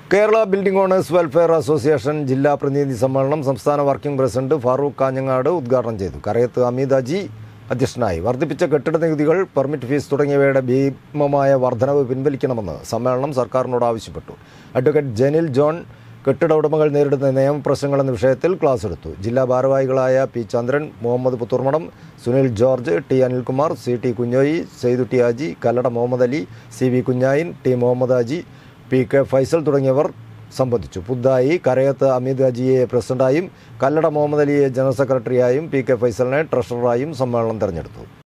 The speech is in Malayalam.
Kerala building owners welfare association ജില്ലാ പ്രതിനിധി സമ്മേളനം സംസ്ഥാന വർക്കിംഗ് പ്രസിഡന്റ് ഫാറൂഖ് കാഞ്ഞങ്ങാട് ഉദ്ഘാടനം ചെയ്തു കരയത്ത് അമിതാജി അധ്യക്ഷനായി വർദ്ധിപ്പിച്ച കെട്ടിട നികുതികൾ പെർമിറ്റ് ഫീസ് തുടങ്ങിയവയുടെ ഭീമമായ വർധനവ് പിൻവലിക്കണമെന്ന് സമ്മേളനം സർക്കാരിനോട് ആവശ്യപ്പെട്ടു അഡ്വക്കേറ്റ് ജനിൽ ജോൺ കെട്ടിട ഉടമകൾ നേരിടുന്ന നിയമപ്രശ്നങ്ങൾ എന്ന വിഷയത്തിൽ ക്ലാസ് എടുത്തു ജില്ലാ ഭാരവാഹികളായ P Chandran Muhammad Puthurmadam Sunil George T Anilkumar C T Kunhoyi Saithu T Aji Kallada Muhammad Ali C V Kunhayin T Muhammad Aji P K Faisal തുടങ്ങിയവർ സംബന്ധിച്ചു പുതുതായി കരയത്ത് അമീദ് അജിയെ പ്രസിഡന്റായും കല്ലട മുഹമ്മദ് അലിയെ ജനറൽ സെക്രട്ടറിയായും പി കെ ഫൈസലിനെ ട്രഷററായും സമ്മേളനം തെരഞ്ഞെടുത്തു